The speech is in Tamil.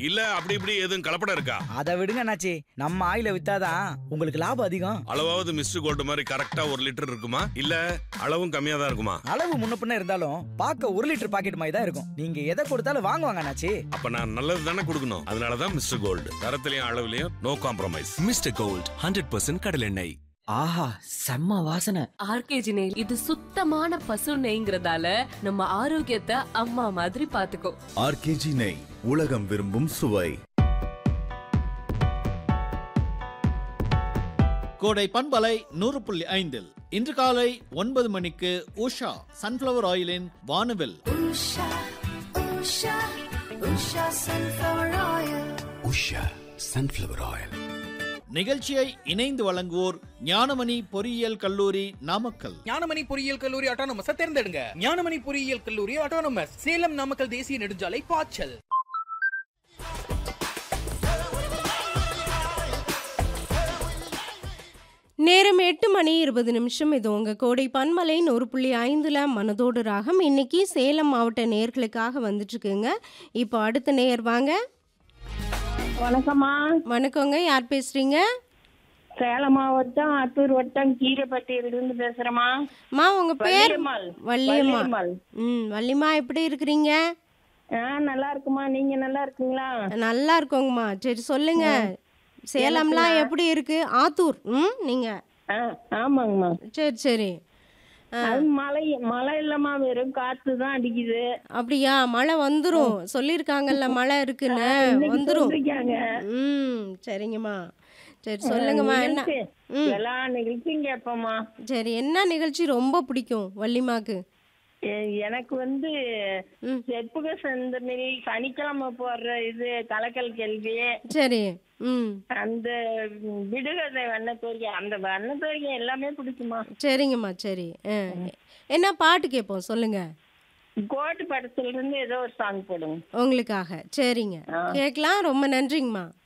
இல்ல அப்படி இப்படி எதுவும் கலப்படம் இருக்கா அதை விடுங்க அண்ணாச்சி நம்ம ஆயில வித்தாதான் உங்களுக்கு லாபம் அதிகம் அளவாவது மிஸ்டர் கோல்டு மாதிரி கரெக்டா ஒரு லிட்டர் இருக்குமா இல்ல அளவும் கம்மியா தான் இருக்குமா அளவு முன்ன பின்ன இருந்தாலும் பார்க்க ஒரு லிட்டர் பாக்கெட் மாதிரி தான் இருக்கும் நீங்க எதை கொடுத்தாலும் வாங்குவாங்க அண்ணாச்சி அப்ப நான் நல்லது தானே கொடுக்கணும் அதனாலதான் மிஸ்டர் கோல்டு தரத்திலையும் அளவுலயும் no compromise Mister Gold hundred percent கடலெண்ணெய் ஆஹா செம்ம வாசனை ஆர்கேஜி நெய் இது சுத்தமான பசு நெய்ங்கிறதால நம்ம ஆரோக்கியத்தை அம்மா மாதிரி பாத்துக்கோ ஆர்கேஜி நெய் உலகம் விரும்பும் சுவை கோடை பண்பலை நூறு புள்ளி ஐந்தில் இன்று காலை ஒன்பது மணிக்கு உஷா சன்ஃப்ளவர் ஆயிலின் வானவில் உஷா சன்ஃப்ளவர் ஆயில் நிகழ்ச்சியை இணைந்து வழங்குவோர் ஞானமணி பொறியியல் கல்லூரி நாமக்கல் ஞானமணி பொறியியல் கல்லூரி ஆட்டோனமஸ் தேர்ந்தெடுங்க ஞானமணி பொறியியல் கல்லூரி ஆட்டோனமஸ் சேலம் நாமக்கல் தேசிய நெடுஞ்சாலை பாய்ச்சல் நேரம் எட்டு மணி இருபது நிமிஷம் இது உங்கள் கோடை பன்மலை நூறு புள்ளி ஐந்தில் மனதோடு ராகம் இன்னைக்கு சேலம் மாவட்ட நேர்களுக்காக வந்துட்டுருக்குங்க இப்போ அடுத்த நேர் வாங்க வணக்கம்மா வணக்கங்க யார் பேசுகிறீங்க சேலம் மாவட்டம் அத்தூர் வட்டம் கீரைப்பட்டியிலிருந்து பேசுறேம்மா மா உங்கள் பேர் வள்ளியம்மாள். வள்ளியம்மா வள்ளியம்மாள். ம் வள்ளிம்மா எப்படி இருக்கிறீங்க ஆ நல்லா இருக்குமா நீங்க நல்லா இருக்கீங்களா நல்லா இருக்கோங்கம்மா சரி சொல்லுங்க சேலம்லாம் எப்படி இருக்கு ஆத்தூர் ம் நீங்கள் ஆ ஆமாங்கம்மா சரி சரி ஆ, அது மழை மழை இல்லம்மா வெறும் காத்து தான் அடிக்குது அப்படியா மழை வந்துரும் சொல்லியிருக்காங்கல்ல மழை இருக்குன்னு இன்னைக்கு வந்துரும் சொல்லிருக்காங்க. ம் சரிங்கம்மா சரி சொல்லுங்கம்மா என்ன நிகழ்ச்சி, ம் எல்லா நிகழ்ச்சியும் கேட்போம்மா சரி என்ன நிகழ்ச்சி ரொம்ப பிடிக்கும் வள்ளிமாக்கு எ- எனக்கு வந்து ம். செப்புக செந்தமிழ் சனிக்கிழமை போடுற இது கலக்கல் கேள்வி சரி ம் அந்த விடுகதை வண்ணத்தோரிகை அந்த வண்ணத்தோரிகை எல்லாமே பிடிக்குமா சரிங்கம்மா சரி ஆ. என்ன பாட்டு கேட்போம் சொல்லுங்க கோட்டு படத்துல இருந்து ஏதோ ஒரு சாங் போடுங்க உங்களுக்காக சரிங்க ஆ. கேட்கலாம் ரொம்ப நன்றிங்கம்மா